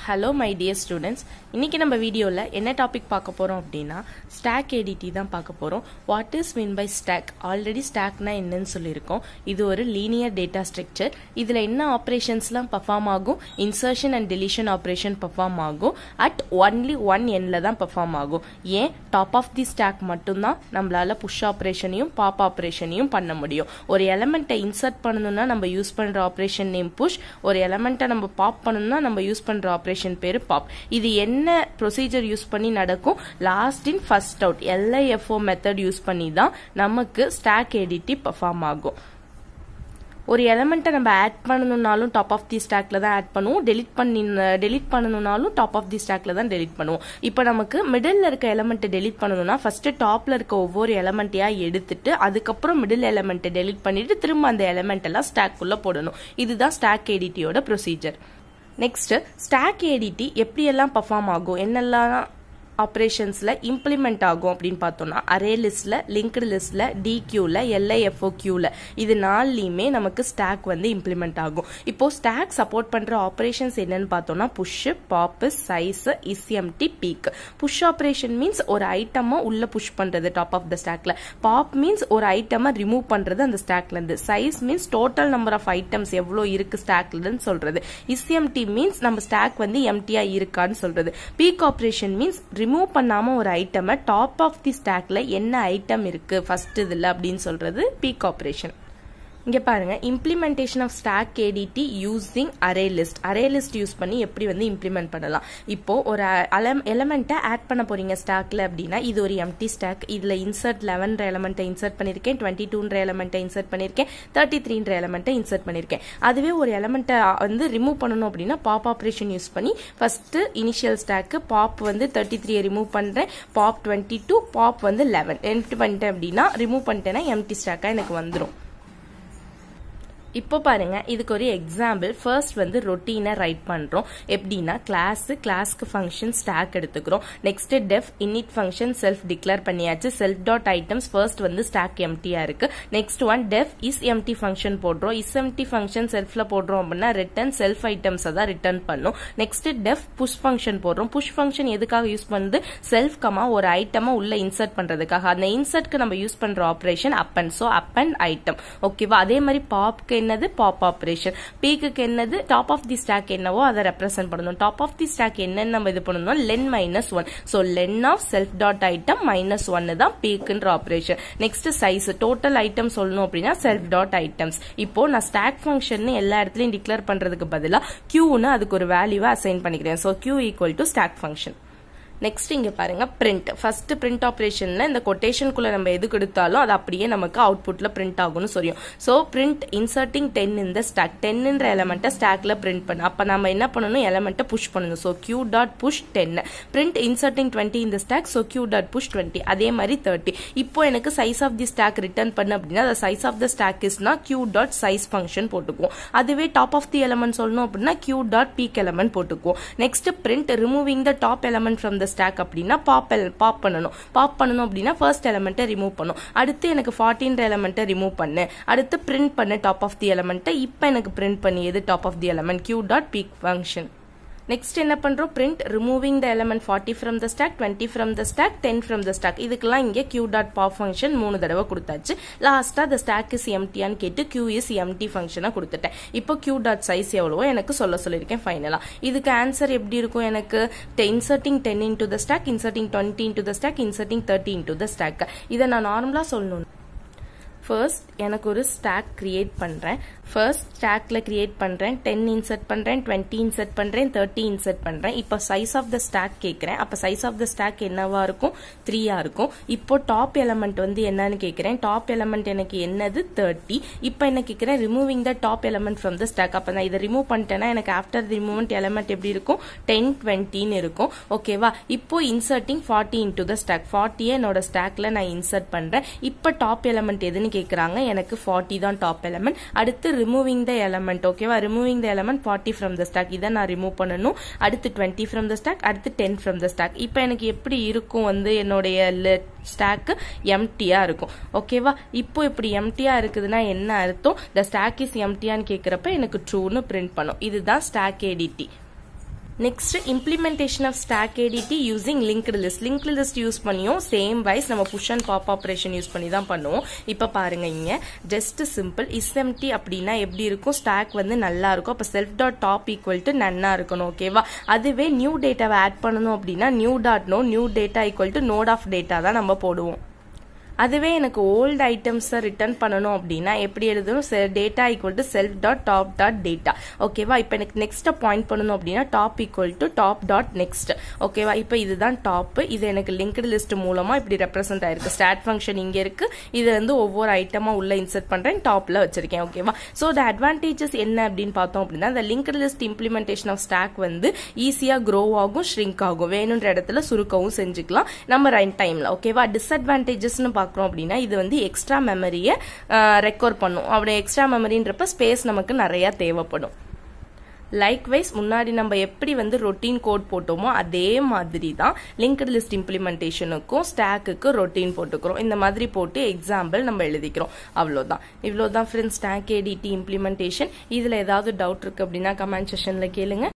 hello my dear students இன்னைக்கு நம்ம வீடியோவில் என்ன டாபிக் பார்க்க போகிறோம் அப்படின்னா ஸ்டாக் ஏடிடி தான் பார்க்க போகிறோம் what is mean by stack already ஸ்டாக்னா என்னன்னு சொல்லியிருக்கோம் இது ஒரு லீனியர் டேட்டா ஸ்ட்ரக்சர் இதில் என்ன ஆப்ரேஷன்ஸ்லாம் பர்ஃபார்ம் ஆகும் insertion and deletion operation perform ஆகும் அட் ஒன்லி ஒன் எண்ணில் தான் பர்ஃபார்ம் ஆகும் ஏன் டாப் ஆஃப் தி ஸ்டாக் மட்டும்தான் நம்மளால புஷ் ஆப்ரேஷனையும் பாப் ஆப்ரேஷனையும் பண்ண முடியும் ஒரு எலமெண்ட்டை இன்சர்ட் பண்ணணும்னா நம்ம யூஸ் பண்ணுற ஆப்ரேஷன் நேம் புஷ் ஒரு எலமெண்ட்டை நம்ம பாப் பண்ணணும்னா நம்ம யூஸ் பண்ற ஆப்ரேஷன் பேரு பாப் இது என்ன ப்ரொசீஜர் யூஸ் பண்ணி நடக்கும் last in first out LIFO method use பண்ணி தான் நமக்கு ஸ்டாக் எடிட்டி பர்ஃபார்ம் ஆகும் ஒரு எலமெண்ட்டை நம்ம ஆட் பண்ணணும்னாலும் டாப் ஆஃப் தி ஸ்டாக்ல தான் ஆட் பண்ணுவோம் டெலிட் பண்ணி டெலிட் பண்ணணும்னாலும் டாப் ஆஃப் தி ஸ்டாக்ல தான் டெலிட் பண்ணுவோம் இப்போ நமக்கு மிடில் இருக்க எலமெண்ட்டை டெலிட் பண்ணணும்னா ஃபர்ஸ்ட் டாப்ல இருக்க ஒவ்வொரு எலமெண்ட்டையா எடுத்துட்டு அதுக்கப்புறம் மிடில் எலமெண்ட்டை டெலிட் பண்ணிட்டு திரும்ப அந்த எலமெண்ட் எல்லாம் ஸ்டாக் உள்ள போடணும் இதுதான் ஸ்டாக் எடிட்டியோட ப்ரொசீஜர் நெக்ஸ்ட் ஸ்டாக் ஏடிடி எப்படியெல்லாம் பர்ஃபார்ம் ஆகும் என்னெல்லாம் ஆப்ரேஷன்ஸில் இம்ப்ளிமெண்ட் ஆகும் அப்படின்னு பார்த்தோம்னா அரே லிஸ்ட்டில் லிங்க்டு லிஸ்ட்டில் டிக்யூவில் எல்ஐஎஃப்ஓ கியூவில் இது நாலுலையுமே நமக்கு ஸ்டாக் வந்து இம்ப்ளிமெண்ட் ஆகும் இப்போ ஸ்டாக் சப்போர்ட் பண்ணுற ஆப்ரேஷன்ஸ் என்னன்னு பார்த்தோம்னா push pop size is empty peek push operation means ஒரு ஐட்டமாக உள்ள புஷ் பண்ணுறது டாப் ஆஃப் த ஸ்டாக்ல பாப் மீன்ஸ் ஒரு ஐட்டமை ரிமூவ் பண்ணுறது அந்த ஸ்டாக்லேருந்து size means total number of items எவ்வளோ இருக்கு ஸ்டாக்லன்னு சொல்றது இஸ்எம்டி மீன்ஸ் நம்ம ஸ்டாக் வந்து எம்டியா இருக்கான்னு சொல்றது பீக் ஆப்ரேஷன் மீன்ஸ் ரிமூவ் பண்ணாம ஒரு ஐட்டமை டாப் ஆஃப் தி ஸ்டாக்ல என்ன ஐட்டம் இருக்கு ஃபர்ஸ்ட் இதுல அப்படின்னு சொல்றது பீக் ஆப்ரேஷன் இங்க பாருங்க implementation of stack ADT using array list array list use பண்ணி எப்படி வந்து இம்ப்ளிமெண்ட் பண்ணலாம் இப்போ ஒரு எலமெண்ட்டை ஆட் பண்ண போறீங்க ஸ்டாக்ல அப்படின்னா இது ஒரு எம்டி ஸ்டாக் இதுல இன்சர்ட் லெவன்ற எலமெண்ட்டை இன்சர்ட் பண்ணிருக்கேன் டுவெண்ட்டி டூன்ற எலமெண்ட்டை இன்சர்ட் பண்ணிருக்கேன் தேர்ட்டி த்ரீன்ற எலமெண்ட்டை இன்சர்ட் பண்ணிருக்கேன் அதுவே ஒரு எலமெண்ட்டை வந்து ரிமூவ் பண்ணணும் அப்படின்னா பாப் ஆப்ரேஷன் யூஸ் பண்ணி ஃபர்ஸ்ட் இனிஷியல் ஸ்டாக்கு பாப் வந்து தேர்ட்டி த்ரீ ரிமூவ் பண்றேன் பாப் டுவெண்ட்டி டூ பாப் வந்து லெவன் எம்டி பண்ணிட்டேன் அப்படின்னா ரிமூவ் பண்ணிட்டேன்னா எம்டி ஸ்டாக்கா எனக்கு வந்துடும் இப்போ பாருங்க இதுக்கு ஒரு எக்ஸாம்பிள் ஃபர்ஸ்ட் வந்து ரொட்டீனை ரைட் பண்றோம் எப்படின்னா கிளாஸ் கிளாஸ்க்கு ஃபங்க்ஷன் ஸ்டாக் எடுத்துக்கிறோம் next def init function self declare பண்ணியாச்சு செல்ஃப் டாட் ஐட்டம்ஸ் ஃபர்ஸ்ட் வந்து ஸ்டாக் எம்டியா இருக்கு next one def is empty function போடுறோம் இஸ் எம்டி ஃபங்க்ஷன் செல்ஃப்ல போடுறோம் அப்படின்னா ரிட்டர்ன் செல்ஃப் ஐட்டம்ஸ் தான் ரிட்டர்ன் பண்ணும் நெக்ஸ்ட் டெஃப் புஷ் ஃபங்க்ஷன் போடுறோம் புஷ் ஃபங்க்ஷன் எதுக்காக யூஸ் பண்ணுது செல்ஃப் கமா ஒரு ஐட்டமா உள்ள இன்சர்ட் பண்றதுக்காக அந்த இன்சர்ட்க்கு நம்ம யூஸ் பண்ற operation append so append item ஓகேவா அதே மாதிரி பாப்க்கு என்னது பாப் ஆப்ரேஷன் பீக்கு என்னது டாப் ஆஃப் தி ஸ்டாக் என்னவோ அதை ரெப்ரசென்ட் பண்ணணும் டாப் ஆஃப் தி ஸ்டாக் என்னன்னு நம்ம இது பண்ணணும் len minus one so len of self dot item minus ஒன்னு தான் பீக்குன்ற operation next size total item சொல்லணும் அப்படின்னா செல்ஃப் டாட் ஐட்டம்ஸ் இப்போ நான் ஸ்டாக் ஃபங்க்ஷன் எல்லா இடத்துலயும் டிக்ளேர் பண்றதுக்கு பதிலாக கியூன்னு அதுக்கு ஒரு வேல்யூவை அசைன் பண்ணிக்கிறேன் so q equal to stack function next இங்க பாருங்க பிரிண்ட் ஃபர்ஸ்ட் பிரிண்ட் ஆப்ரேஷன்ல இந்த கொட்டேஷனுக்குள்ள நம்ம எது கொடுத்தாலும் அது அப்படியே நமக்கு அவுட்புட்ல பிரிண்ட் ஆகும்னு சொல்லியும் ஸோ பிரிண்ட் இன்சர்ட்டிங் டென் இந்த ஸ்டாக் டென்ன்ற எலமெண்ட்டை ஸ்டாக்ல பிரிண்ட் பண்ண அப்ப நம்ம என்ன பண்ணணும் எலமெண்ட்டை புஷ் பண்ணணும் so q dot push ten print inserting twenty இந்த stack so q dot push twenty அதே மாதிரி தேர்ட்டி இப்போ எனக்கு size of the stack return பண்ண அப்படின்னா அந்த சைஸ் ஆஃப் த ஸ்டாக் இஸ்னா கியூ டாட் சைஸ் ஃபங்க்ஷன் போட்டுக்குவோம் அதுவே டாப் ஆஃப் தி எலமெண்ட் சொல்லணும் அப்படின்னா கியூ டாட் பீக் எலமெண்ட் போட்டுக்குவோம் next print removing the top element from the stack அப்படின்னா பாப் பாப் பண்ணணும் பாப் பண்ணணும் அப்படின்னா ஃபர்ஸ்ட் எலமெண்ட்டை ரிமூவ் பண்ணும் அடுத்து எனக்கு ஃபார்ட்டின்ற எலமெண்ட்டை ரிமூவ் பண்ணு அடுத்து பிரிண்ட் பண்ணு டாப் ஆஃப் தி எலமெண்ட்டை இப்போ எனக்கு பிரிண்ட் பண்ணி எது top of the element q dot peek function next என்ன பண்றோம் print removing the element forty from the stack twenty from the stack ten from the stack இதுக்கெல்லாம் இங்கே கியூ டாட் பாப் ஃபங்க்ஷன் மூணு தடவை கொடுத்தாச்சு லாஸ்டா த ஸ்டாக் இஸ் எம்டியான்னு கேட்டு Q is empty ஃபங்க்ஷனா கொடுத்துட்டேன் இப்போ கியூ டாட் சைஸ் எவ்வளவோ எனக்கு சொல்ல சொல்லியிருக்கேன் ஃபைனலா இதுக்கு ஆன்சர் எப்படி இருக்கும் எனக்கு inserting ten into the stack inserting twenty into the stack inserting thirty into the stack இதை நான் நார்மலா சொல்லணும் ஃபர்ஸ்ட் எனக்கு ஒரு ஸ்டாக் கிரியேட் பண்ணுறேன் ஃபர்ஸ்ட் ஸ்டாக்ல கிரியேட் பண்ணுறேன் டென் இன்சர்ட் பண்ணுறேன் டுவெண்ட்டி இன்சர்ட் பண்ணுறேன் தேர்ட்டி இன்சர்ட் பண்ணுறேன் இப்போ சைஸ் ஆஃப் த ஸ்டாக் கேட்குறேன் அப்போ சைஸ் ஆஃப் த ஸ்டாக் என்னவா இருக்கும் த்ரீயா இருக்கும் இப்போ டாப் எலமெண்ட் வந்து என்னன்னு கேட்குறேன் டாப் எலமெண்ட் எனக்கு என்னது தேர்ட்டி இப்போ என்ன கேட்குறேன் removing the top element from the stack அப்போ நான் இதை ரிமூவ் பண்ணிட்டேன்னா எனக்கு ஆஃப்டர் ரிமூவ்மெண்ட் எலமெண்ட் எப்படி இருக்கும் டென் டுவெண்ட்டின்னு இருக்கும் ஓகேவா இப்போ inserting forty into the stack ஃபார்ட்டியை என்னோட ஸ்டாக்ல நான் இன்சர்ட் பண்ணுறேன் இப்போ டாப் எலமெண்ட் எதுன்னு கேட்குறாங்க எனக்கு ஃபார்ட்டி தான் டாப் எலமெண்ட் அடுத்து ரிமூவிங் த எலமெண்ட் ஓகேவா removing the element forty from the stack இதை நான் ரிமூவ் பண்ணணும் அடுத்து டுவெண்ட்டி ஃப்ரம் த ஸ்டாக் அடுத்து டென் ஃப்ரம் த ஸ்டாக் இப்போ எனக்கு எப்படி இருக்கும் வந்து என்னுடைய ஸ்டாக் எம்டியா இருக்கும் ஓகேவா இப்போ இப்படி எம்டியா இருக்குதுன்னா என்ன அர்த்தம் த ஸ்டாக் இஸ் எம்டியான்னு கேட்குறப்ப எனக்கு ட்ரூன்னு பிரிண்ட் பண்ணும் இதுதான் stack ADT next implementation of stack ADT using linked list linked list use பண்ணியும் சேம் வைஸ் நம்ம push and pop operation use பண்ணி தான் பண்ணுவோம் இப்போ பாருங்க இங்க ஜஸ்ட் சிம்பிள் இஸ்எம்டி அப்படின்னா எப்படி இருக்கும் ஸ்டாக் வந்து நல்லா இருக்கும் அப்போ self dot top equal to நன்னா இருக்கணும் ஓகேவா அதுவே நியூ டேட்டாவை ஆட் பண்ணணும் அப்படின்னா new dot no new data equal to node of data தான் நம்ம போடுவோம் அதுவே எனக்கு ஓல்டு ஐட்டம்ஸை ரிட்டர்ன் பண்ணணும் அப்படின்னா எப்படி எழுதணும் data equal to self dot top dot data ஓகேவா இப்போ எனக்கு நெக்ஸ்ட்டை பாயிண்ட் பண்ணணும் அப்படின்னா top equal to top dot next ஓகேவா இப்போ இதுதான் டாப் இது எனக்கு லிங்க்டு லிஸ்ட் மூலமா இப்படி ரெப்ரசென்ட் ஆயிருக்கு ஸ்டாட் ஃபங்க்ஷன் இங்க இருக்கு இது வந்து ஒவ்வொரு ஐட்டமா உள்ள இன்சர்ட் பண்றேன் டாப்ல வச்சிருக்கேன் ஓகேவா ஸோ த அட்வான்டேஜஸ் என்ன அப்படின்னு பார்த்தோம் அப்படின்னா இந்த linked list implementation of stack வந்து ஈஸியா க்ரோ ஆகும் ஷ்ரிங்க் ஆகும் வேணுன்ற இடத்துல சுருக்கவும் செஞ்சுக்கலாம் நம்ம ரைட் டைம்ல ஓகேவா டிஸ்அட்வான்டேஜஸ்னு பார்க்குறோம் அப்படின்னா இது வந்து எக்ஸ்ட்ரா மெமரியை ரெக்கார்ட் பண்ணும் அப்படி எக்ஸ்ட்ரா மெமரின்றப்ப ஸ்பேஸ் நமக்கு நிறைய தேவைப்படும் லைக்வைஸ் முன்னாடி நம்ம எப்படி வந்து ரொட்டீன் கோட் போட்டோமோ அதே மாதிரி தான் லிங்க்டு லிஸ்ட் இம்ப்ளிமெண்டேஷனுக்கும் ஸ்டாக்குக்கு ரொட்டீன் போட்டுக்கிறோம் இந்த மாதிரி போட்டு எக்ஸாம்பிள் நம்ம எழுதிக்கிறோம் அவ்வளோதான் இவ்வளோதான் ஃப்ரெண்ட்ஸ் ஸ்டாக் ஏடிடி இம்ப்ளிமெண்டேஷன் இதில் ஏதாவது டவுட் இருக்கு அப்படின்னா கமெண்ட் செஷனில் கேளுங்க